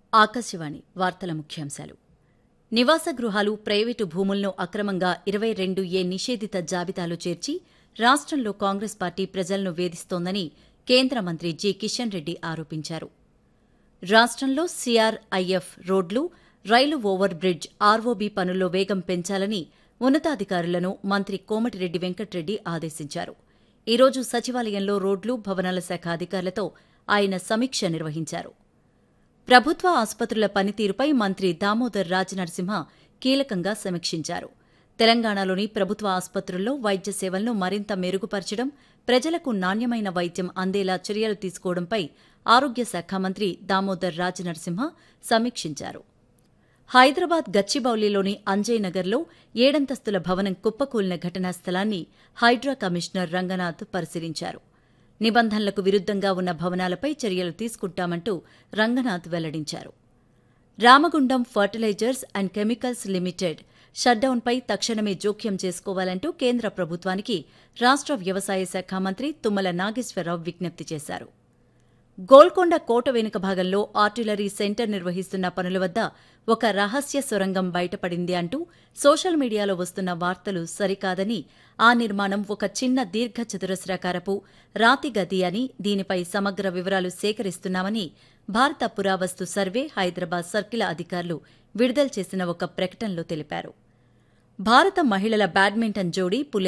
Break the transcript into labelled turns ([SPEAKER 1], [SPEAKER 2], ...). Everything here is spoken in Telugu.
[SPEAKER 1] ఆకాశవాణి వార్తల ముఖ్యాంశాలు నివాస గృహాలు ప్రైవేటు భూములను అక్రమంగా ఇరవై రెండు ఏ నిషేధిత జాబితాలో చేర్చి రాష్ట్రంలో కాంగ్రెస్ పార్టీ ప్రజలను వేధిస్తోందని కేంద్ర మంత్రి జి కిషన్ రెడ్డి ఆరోపించారు రాష్ట్రంలో సీఆర్ఐఎఫ్ రోడ్లు రైలు ఓవర్ బ్రిడ్జ్ ఆర్ఓబీ పనుల్లో వేగం పెంచాలని ఉన్నతాధికారులను మంత్రి కోమటిరెడ్డి వెంకట్రెడ్డి ఆదేశించారు ఈ రోజు సచివాలయంలో రోడ్లు భవనాల శాఖ అధికారులతో ఆయన సమీక్ష నిర్వహించారు ప్రభుత్వ ఆసుపత్రుల పనితీరుపై మంత్రి దామోదర్ రాజనరసింహ కీలకంగా సమీక్షించారు తెలంగాణలోని ప్రభుత్వ ఆసుపత్రుల్లో వైద్య సేవలను మరింత మెరుగుపరచడం ప్రజలకు నాణ్యమైన వైద్యం అందేలా చర్యలు తీసుకోవడంపై ఆరోగ్య శాఖ మంత్రి దామోదర్ రాజనరసింహ సమీక్షించారు హైదరాబాద్ గచ్చిబౌలిలోని అంజయ్ నగర్లో ఏడంతస్తుల భవనం కుప్పకూలిన ఘటనా స్థలాన్ని హైడ్రా కమిషనర్ రంగనాథ్ పరిశీలించారు నిబంధనలకు విరుద్దంగా ఉన్న భవనాలపై చర్యలు తీసుకుంటామంటూ రంగనాథ్ వెల్లడించారు Ramagundam fertilizers and chemicals limited షట్డౌన్పై తక్షణమే జోక్యం చేసుకోవాలంటూ కేంద్ర ప్రభుత్వానికి రాష్ట్ర వ్యవసాయ శాఖ మంత్రి తుమ్మల నాగేశ్వరరావు విజ్ఞప్తి చేశారు గోల్కొండ కోట వెనుక భాగంలో ఆర్టిలరీ సెంటర్ నిర్వహిస్తున్న పనుల వద్ద ఒక రహస్య సొరంగం బయటపడింది అంటూ సోషల్ మీడియాలో వస్తున్న వార్తలు సరికాదని ఆ నిర్మాణం ఒక చిన్న దీర్ఘ చతురస్రాకారపు రాతి గది అని దీనిపై సమగ్ర వివరాలు సేకరిస్తున్నామని భారత పురావస్తు సర్వే హైదరాబాద్ సర్కిల్ అధికారులు విడుదల చేసిన ఒక ప్రకటనలో తెలిపారు భారత మహిళల బ్యాడ్మింటన్ జోడీ పులె